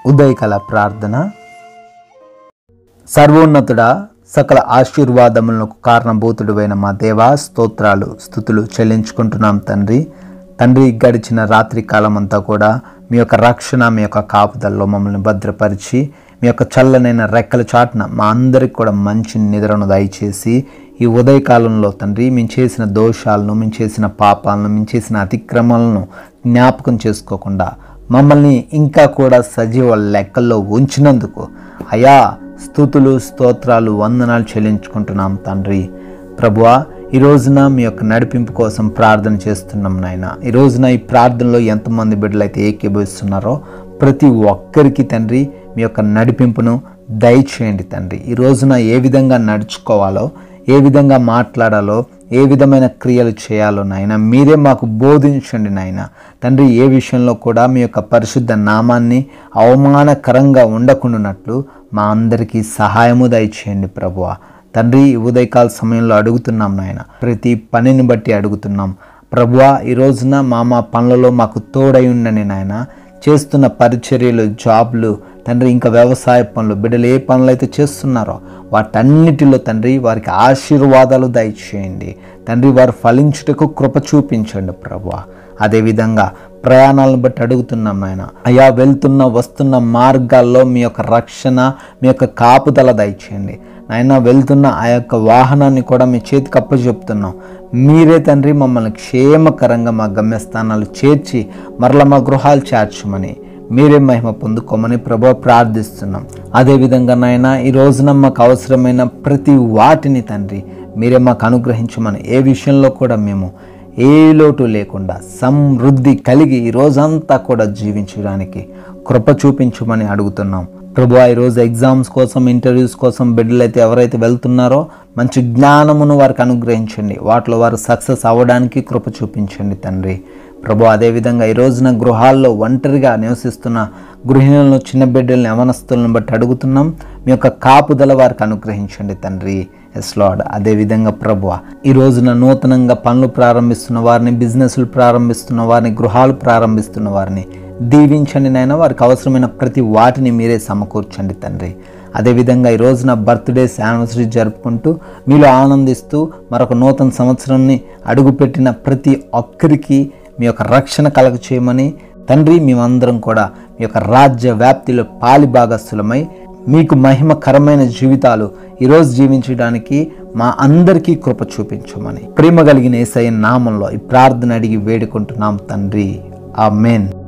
ఉదయకల ప్రార్థన సర్వోన్నతుడా సకల ఆశీర్వాదములకు కారణభూతుడువైన మా దేవా స్తోత్రాలు స్థుతులు చెల్లించుకుంటున్నాం తండ్రి తండ్రి గడిచిన రాత్రి కాలం అంతా కూడా మీ యొక్క రక్షణ మీ యొక్క కాపుదల్లో మమ్మల్ని భద్రపరిచి మీ యొక్క చల్లనైన రెక్కల చాటున మా అందరికి కూడా మంచి నిద్రను దయచేసి ఈ ఉదయకాలంలో తండ్రి మేము చేసిన దోషాలను మేము చేసిన పాపాలను మేము చేసిన అతిక్రమాలను జ్ఞాపకం చేసుకోకుండా మమ్మల్ని ఇంకా కూడా సజీవ లెక్కల్లో ఉంచినందుకు అయా స్థుతులు స్తోత్రాలు వందనాలు చెల్లించుకుంటున్నాం తండ్రి ప్రభువా ఈ రోజున మీ యొక్క నడిపింపు కోసం ప్రార్థన చేస్తున్నాం నాయన ఈ రోజున ఈ ప్రార్థనలో ఎంతమంది బిడ్డలైతే ఏకీభవిస్తున్నారో ప్రతి ఒక్కరికి తండ్రి మీ యొక్క నడిపింపును దయచేయండి తండ్రి ఈ రోజున ఏ విధంగా నడుచుకోవాలో ఏ విధంగా మాట్లాడాలో ఏ విధమైన క్రియలు చేయాలో నాయన మీరే మాకు బోధించండి నాయన తండ్రి ఏ విషయంలో కూడా మీ యొక్క పరిశుద్ధ నామాన్ని అవమానకరంగా ఉండకుండానట్లు మా అందరికీ సహాయము దయచేయండి ప్రభువ తండ్రి ఈ ఉదయకాల సమయంలో అడుగుతున్నాం నాయన ప్రతి పనిని బట్టి అడుగుతున్నాం ప్రభువా ఈ రోజున మా మా పనులలో మాకు తోడై ఉండని నాయన చేస్తున్న పరిచర్యలు జాబ్లు తండ్రి ఇంకా వ్యవసాయ పనులు బిడ్డలు ఏ పనులు అయితే చేస్తున్నారో వాటన్నిటిలో తండ్రి వారికి ఆశీర్వాదాలు దయచేయండి తండ్రి వారు ఫలించుటకు కృప చూపించండి ప్రభు అదేవిధంగా ప్రయాణాలను బట్టి అడుగుతున్నాం ఆయన అయా వెళ్తున్న వస్తున్న మార్గాల్లో మీ యొక్క రక్షణ మీ యొక్క కాపుదల దయచేయండి నాయన వెళ్తున్న ఆ యొక్క వాహనాన్ని కూడా మీ చేతికి అప్పచెప్తున్నాం మీరే తండ్రి మమ్మల్ని క్షేమకరంగా మా గమ్యస్థానాలు చేర్చి మరల మా గృహాలు చేర్చమని మీరే మహిమ పొందుకోమని ప్రభు ప్రార్థిస్తున్నాం అదేవిధంగా నాయన ఈ రోజున మాకు అవసరమైన ప్రతి వాటిని తండ్రి మీరే మాకు అనుగ్రహించమని ఏ విషయంలో కూడా మేము ఏ లోటు లేకుండా సమృద్ధి కలిగి ఈ రోజంతా కూడా జీవించడానికి కృప చూపించమని అడుగుతున్నాం ప్రభు ఈరోజు ఎగ్జామ్స్ కోసం ఇంటర్వ్యూస్ కోసం బిడ్డలైతే ఎవరైతే వెళ్తున్నారో మంచి జ్ఞానమును వారికి అనుగ్రహించండి వాటిలో వారు సక్సెస్ అవ్వడానికి కృప చూపించండి తండ్రి ప్రభు అదేవిధంగా ఈ రోజున గృహాల్లో ఒంటరిగా నివసిస్తున్న గృహిణులను చిన్న బిడ్డలను యవనస్తులను బట్టి అడుగుతున్నాం మీ యొక్క కాపుదల వారికి అనుగ్రహించండి తండ్రి ఎస్ లాడ్ అదేవిధంగా ప్రభు ఈ రోజున నూతనంగా పనులు ప్రారంభిస్తున్న వారిని బిజినెస్లు ప్రారంభిస్తున్న వారిని గృహాలు ప్రారంభిస్తున్న వారిని దీవించండి నాయన వారికి అవసరమైన ప్రతి వాటిని మీరే సమకూర్చండి తండ్రి అదేవిధంగా ఈ రోజున బర్త్డేస్ యానివర్సరీ జరుపుకుంటూ మీలో ఆనందిస్తూ మరొక నూతన సంవత్సరాన్ని అడుగుపెట్టిన ప్రతి ఒక్కరికి మీ యొక్క రక్షణ కలగ చేయమని తండ్రి మేమందరం కూడా మీ యొక్క రాజ్య వ్యాప్తిలో పాలి భాగస్థులమై మీకు మహిమకరమైన జీవితాలు ఈరోజు జీవించడానికి మా అందరికీ కృప చూపించమని ప్రేమ కలిగిన ఏసఐ నామంలో ఈ ప్రార్థన అడిగి వేడుకుంటున్నాం తండ్రి ఆ మెయిన్